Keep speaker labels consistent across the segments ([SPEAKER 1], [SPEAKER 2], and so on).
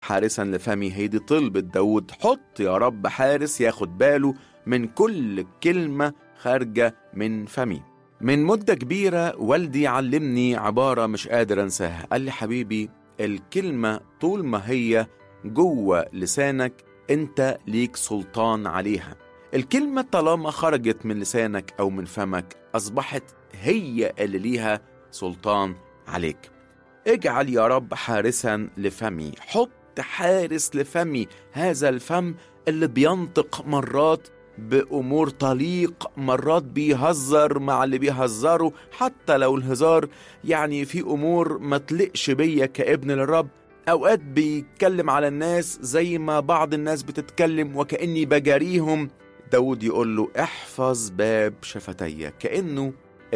[SPEAKER 1] حارسا لفمي هي دي طلبة داود حط يا رب حارس ياخد باله من كل كلمة خارجة من فمي من مدة كبيرة والدي علمني عبارة مش قادر أنساها قال لي حبيبي الكلمة طول ما هي جوه لسانك أنت ليك سلطان عليها الكلمة طالما خرجت من لسانك أو من فمك أصبحت هي اللي ليها سلطان عليك اجعل يا رب حارسا لفمي حط حارس لفمي هذا الفم اللي بينطق مرات بأمور طليق مرات بيهزر مع اللي بيهزروا حتى لو الهزار يعني في أمور ما تلقش بيا كابن للرب أوقات بيتكلم على الناس زي ما بعض الناس بتتكلم وكأني بجاريهم داود يقول له احفظ باب شفتي كأنه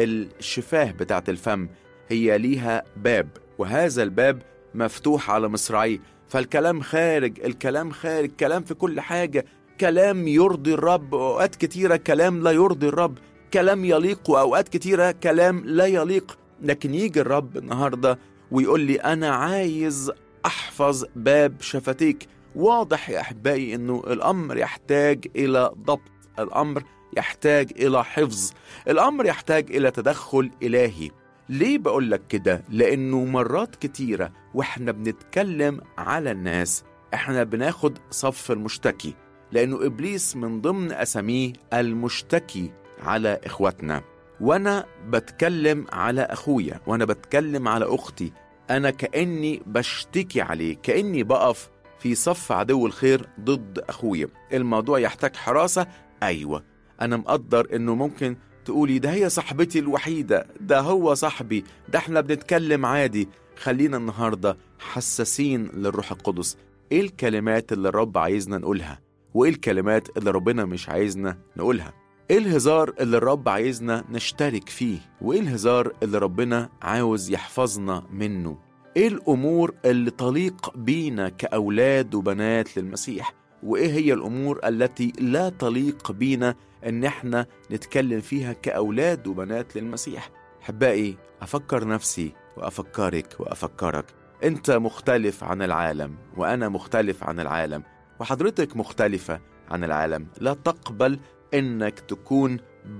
[SPEAKER 1] الشفاه بتاعت الفم هي ليها باب وهذا الباب مفتوح على مصراعيه فالكلام خارج الكلام خارج كلام في كل حاجة كلام يرضي الرب وأوقات كتيرة كلام لا يرضي الرب كلام يليق وأوقات كتيرة كلام لا يليق لكن يجي الرب النهاردة ويقول لي أنا عايز أحفظ باب شفتيك واضح يا أحبائي أنه الأمر يحتاج إلى ضبط الأمر يحتاج إلى حفظ الأمر يحتاج إلى تدخل إلهي ليه بقول لك كده؟ لأنه مرات كتيرة وإحنا بنتكلم على الناس إحنا بناخد صف المشتكي لأنه إبليس من ضمن أساميه المشتكي على إخواتنا وأنا بتكلم على أخويا وأنا بتكلم على أختي أنا كأني بشتكي عليه كأني بقف في صف عدو الخير ضد أخويا الموضوع يحتاج حراسة أيوة أنا مقدر إنه ممكن تقولي ده هي صاحبتي الوحيدة ده هو صاحبي ده احنا بنتكلم عادي خلينا النهاردة حساسين للروح القدس ايه الكلمات اللي الرب عايزنا نقولها وايه الكلمات اللي ربنا مش عايزنا نقولها ايه الهزار اللي الرب عايزنا نشترك فيه وايه الهزار اللي ربنا عاوز يحفظنا منه ايه الامور اللي تليق بينا كاولاد وبنات للمسيح وايه هي الامور التي لا تليق بينا ان احنا نتكلم فيها كاولاد وبنات للمسيح احبائي افكر نفسي وافكرك وافكرك انت مختلف عن العالم وانا مختلف عن العالم وحضرتك مختلفه عن العالم لا تقبل انك تكون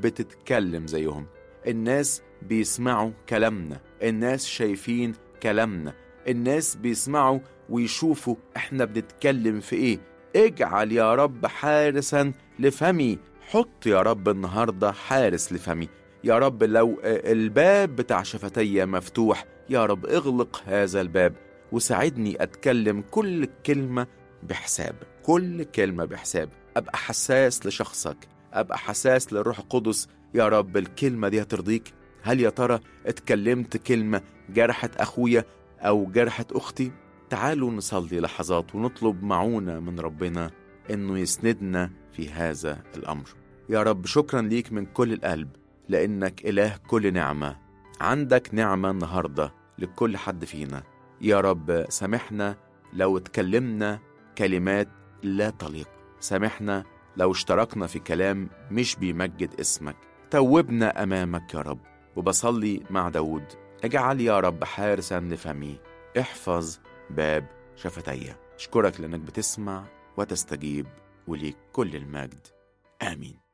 [SPEAKER 1] بتتكلم زيهم الناس بيسمعوا كلامنا الناس شايفين كلامنا الناس بيسمعوا ويشوفوا احنا بنتكلم في ايه اجعل يا رب حارسا لفمي حط يا رب النهاردة حارس لفمي يا رب لو الباب بتاع شفتي مفتوح يا رب اغلق هذا الباب وساعدني أتكلم كل كلمة بحساب كل كلمة بحساب أبقى حساس لشخصك أبقى حساس للروح القدس يا رب الكلمة دي هترضيك هل يا ترى اتكلمت كلمة جرحت أخويا أو جرحت أختي تعالوا نصلي لحظات ونطلب معونة من ربنا إنه يسندنا في هذا الأمر يا رب شكرا ليك من كل القلب لأنك إله كل نعمة عندك نعمة النهاردة لكل حد فينا يا رب سامحنا لو اتكلمنا كلمات لا تليق سامحنا لو اشتركنا في كلام مش بيمجد اسمك توبنا أمامك يا رب وبصلي مع داود اجعل يا رب حارسا لفمي احفظ باب شفتي اشكرك لانك بتسمع وتستجيب وليك كل المجد امين